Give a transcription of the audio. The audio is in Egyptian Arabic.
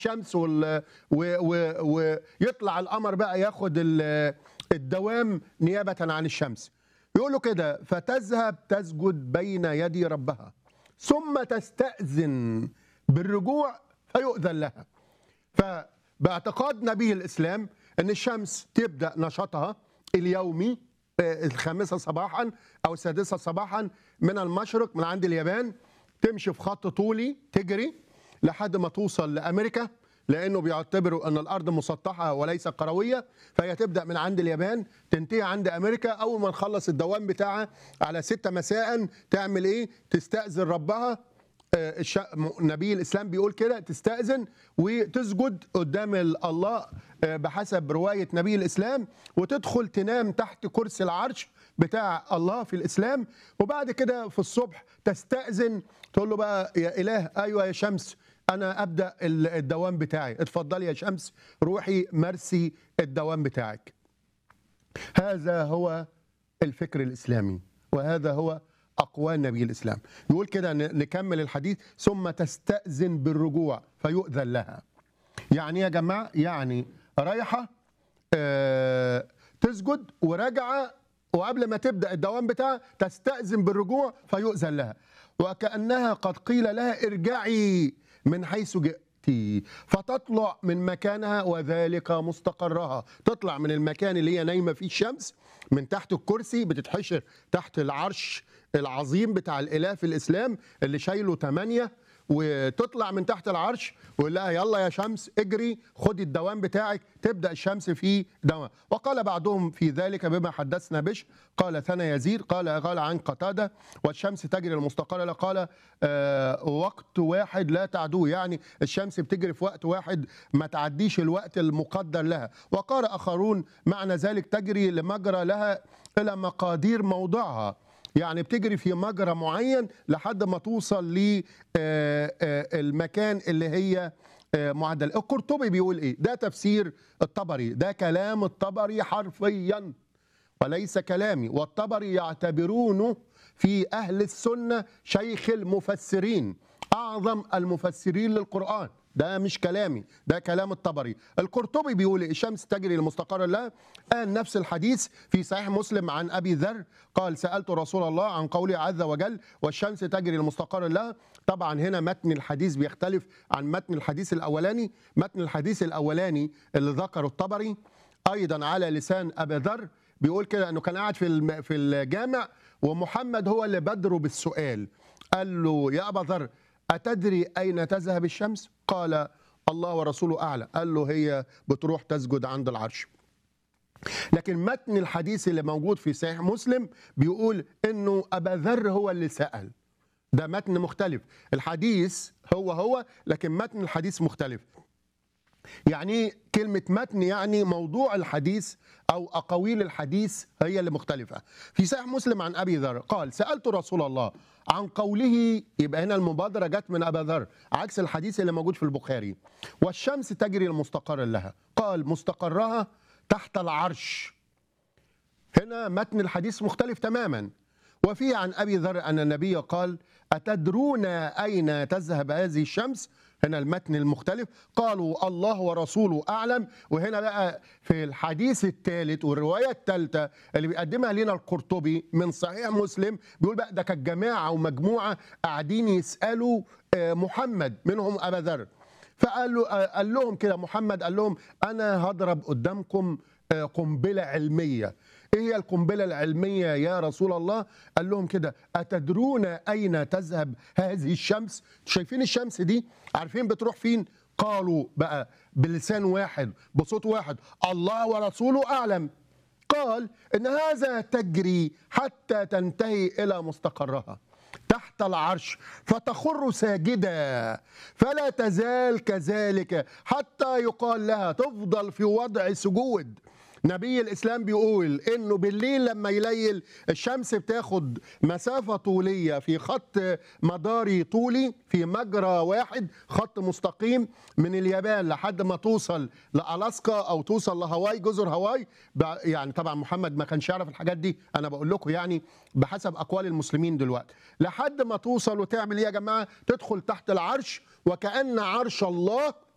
الشمس وال... و... و... ويطلع القمر بقى ياخد ال... الدوام نيابة عن الشمس يقول له كده فتذهب تسجد بين يدي ربها ثم تستأذن بالرجوع فيؤذن لها فباعتقاد نبي الإسلام أن الشمس تبدأ نشاطها اليومي آه، الخامسة صباحا أو السادسة صباحا من المشرق من عند اليابان تمشي في خط طولي تجري لحد ما توصل لأمريكا لأنه بيعتبروا أن الأرض مسطحة وليس كروية فهي تبدأ من عند اليابان تنتهي عند أمريكا أول ما نخلص الدوام بتاعها على ستة مساء تعمل إيه تستأذن ربها آه، الش... م- نبي الاسلام بيقول كده تستاذن وتسجد قدام ال- الله آه، بحسب روايه نبي الاسلام وتدخل تنام تحت كرسي العرش بتاع الله في الاسلام وبعد كده في الصبح تستاذن تقول له بقى يا اله ايوه يا شمس انا ابدا ال- الدوام بتاعي اتفضلي يا شمس روحي مرسي الدوام بتاعك هذا هو الفكر الاسلامي وهذا هو اقوال نبي الاسلام يقول كده ن- نكمل الحديث ثم تستاذن بالرجوع فيؤذن لها يعني يا جماعه يعني رايحه آه، تسجد وراجعه وقبل ما تبدا الدوام بتاعها تستاذن بالرجوع فيؤذن لها وكانها قد قيل لها ارجعي من حيث جئت فتطلع من مكانها وذلك مستقرها تطلع من المكان اللي هي نايمه فيه الشمس من تحت الكرسي بتتحشر تحت العرش العظيم بتاع الاله في الاسلام اللي شايله ثمانيه وتطلع من تحت العرش ويقول لها يلا يا شمس اجري خدي الدوام بتاعك تبدا الشمس في دوام وقال بعضهم في ذلك بما حدثنا بش قال ثنى يزيد قال قال عن قتاده والشمس تجري المستقر له قال آه وقت واحد لا تعدوه يعني الشمس بتجري في وقت واحد ما تعديش الوقت المقدر لها وقال اخرون معنى ذلك تجري لمجرى لها الى مقادير موضعها يعني بتجري في مجرى معين لحد ما توصل للمكان اللي هي آه، معدل القرطبي بيقول ايه ده تفسير الطبري ده كلام الطبري حرفيا وليس كلامي والطبري يعتبرونه في اهل السنه شيخ المفسرين اعظم المفسرين للقران ده مش كلامي ده كلام الطبري القرطبي بيقول إيه؟ الشمس تجري لمستقر لها قال نفس الحديث في صحيح مسلم عن ابي ذر قال سالت رسول الله عن قوله عز وجل والشمس تجري لمستقر لها طبعا هنا متن الحديث بيختلف عن متن الحديث الاولاني متن الحديث الاولاني اللي ذكره الطبري ايضا على لسان ابي ذر بيقول كده انه كان قاعد في الم- في الجامع ومحمد هو اللي بدره بالسؤال قال له يا ابا ذر اتدري اين تذهب الشمس قال الله ورسوله اعلى قال له هي بتروح تسجد عند العرش لكن متن الحديث اللي موجود في صحيح مسلم بيقول انه ابا ذر هو اللي سال ده متن مختلف الحديث هو هو لكن متن الحديث مختلف يعني إيه كلمة متن يعني موضوع الحديث أو أقاويل الحديث هي اللي مختلفة في صحيح مسلم عن أبي ذر قال سألت رسول الله عن قوله يبقى هنا المبادرة جت من أبا ذر عكس الحديث اللي موجود في البخاري والشمس تجري المستقر لها قال مستقرها تحت العرش هنا متن الحديث مختلف تماما وفيه عن ابي ذر ان النبي قال اتدرون اين تذهب هذه الشمس هنا المتن المختلف قالوا الله ورسوله اعلم وهنا بقى في الحديث الثالث والروايه الثالثه اللي بيقدمها لنا القرطبي من صحيح مسلم بيقول بقى ده كانت جماعه ومجموعه قاعدين يسالوا آه، محمد منهم ابا ذر فقال له قال لهم كده محمد قال لهم انا هضرب قدامكم آه، قنبله علميه ايه هي القنبله العلميه يا رسول الله قال لهم كده اتدرون اين تذهب هذه الشمس شايفين الشمس دي عارفين بتروح فين قالوا بقى بلسان واحد بصوت واحد الله ورسوله اعلم قال ان هذا تجري حتى تنتهي الى مستقرها تحت العرش فتخر ساجدة فلا تزال كذلك حتى يقال لها تفضل في وضع سجود نبي الاسلام بيقول انه بالليل لما يليل الشمس بتاخد مسافه طوليه في خط مداري طولي في مجرى واحد خط مستقيم من اليابان لحد ما توصل لالاسكا او توصل لهاواي جزر هاواي ب- يعني طبعا محمد ما كانش يعرف الحاجات دي انا بقول لكم يعني بحسب اقوال المسلمين دلوقتي لحد ما توصل وتعمل ايه يا جماعه تدخل تحت العرش وكان عرش الله